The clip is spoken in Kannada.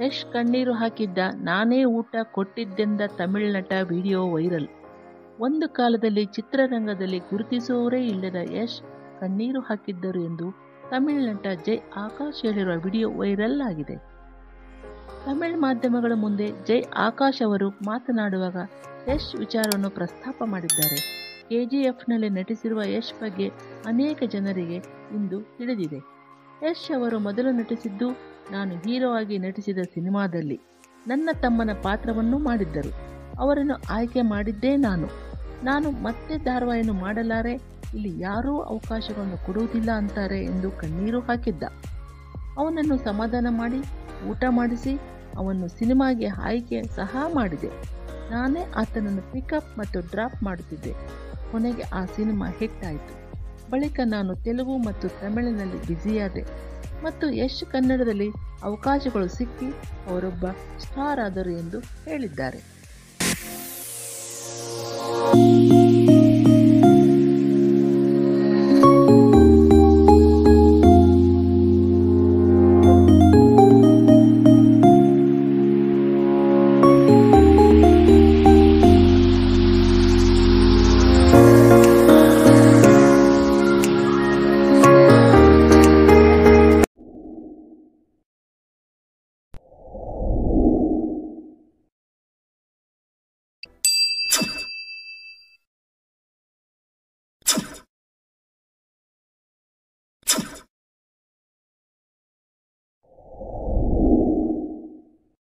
ಯಶ್ ಕಣ್ಣೀರು ಹಾಕಿದ್ದ ನಾನೇ ಊಟ ಕೊಟ್ಟಿದ್ದೆಂದ ತಮಿಳ್ ನಟ ವಿಡಿಯೋ ವೈರಲ್ ಒಂದು ಕಾಲದಲ್ಲಿ ಚಿತ್ರರಂಗದಲ್ಲಿ ಗುರುತಿಸುವವರೇ ಇಲ್ಲದ ಯಶ್ ಕಣ್ಣೀರು ಹಾಕಿದ್ದರು ಎಂದು ತಮಿಳ್ ನಟ ಜೈ ಆಕಾಶ್ ಹೇಳಿರುವ ವಿಡಿಯೋ ವೈರಲ್ ಆಗಿದೆ ತಮಿಳ್ ಮಾಧ್ಯಮಗಳ ಮುಂದೆ ಜೈ ಆಕಾಶ್ ಅವರು ಮಾತನಾಡುವಾಗ ಯಶ್ ವಿಚಾರವನ್ನು ಪ್ರಸ್ತಾಪ ಮಾಡಿದ್ದಾರೆ ಕೆಜಿಎಫ್ನಲ್ಲಿ ನಟಿಸಿರುವ ಯಶ್ ಬಗ್ಗೆ ಅನೇಕ ಜನರಿಗೆ ಇಂದು ತಿಳಿದಿದೆ ಯಶ್ ಅವರು ಮೊದಲು ನಟಿಸಿದ್ದು ನಾನು ಹೀರೋ ಆಗಿ ನಟಿಸಿದ ಸಿನಿಮಾದಲ್ಲಿ ನನ್ನ ತಮ್ಮನ ಪಾತ್ರವನ್ನು ಮಾಡಿದ್ದರು ಅವರನ್ನು ಆಯ್ಕೆ ಮಾಡಿದ್ದೇ ನಾನು ನಾನು ಮತ್ತೆ ಧಾರಾವಾಹಿಯನ್ನು ಮಾಡಲಾರೆ ಇಲ್ಲಿ ಯಾರೂ ಅವಕಾಶಗಳನ್ನು ಕೊಡುವುದಿಲ್ಲ ಅಂತಾರೆ ಎಂದು ಕಣ್ಣೀರು ಹಾಕಿದ್ದ ಅವನನ್ನು ಸಮಾಧಾನ ಮಾಡಿ ಊಟ ಮಾಡಿಸಿ ಅವನ್ನು ಸಿನಿಮಾಗೆ ಆಯ್ಕೆ ಸಹ ಮಾಡಿದೆ ನಾನೇ ಆತನನ್ನು ಪಿಕಪ್ ಮತ್ತು ಡ್ರಾಪ್ ಮಾಡುತ್ತಿದ್ದೆ ಕೊನೆಗೆ ಆ ಸಿನಿಮಾ ಹಿಟ್ ಆಯಿತು ಬಳಿಕ ನಾನು ತೆಲುಗು ಮತ್ತು ತಮಿಳಿನಲ್ಲಿ ಬ್ಯುಸಿಯಾದೆ ಮತ್ತು ಯಶ್ ಕನ್ನಡದಲ್ಲಿ ಅವಕಾಶಗಳು ಸಿಕ್ಕಿ ಅವರೊಬ್ಬ ಸ್ಟಾರ್ ಆದರು ಎಂದು ಹೇಳಿದ್ದಾರೆ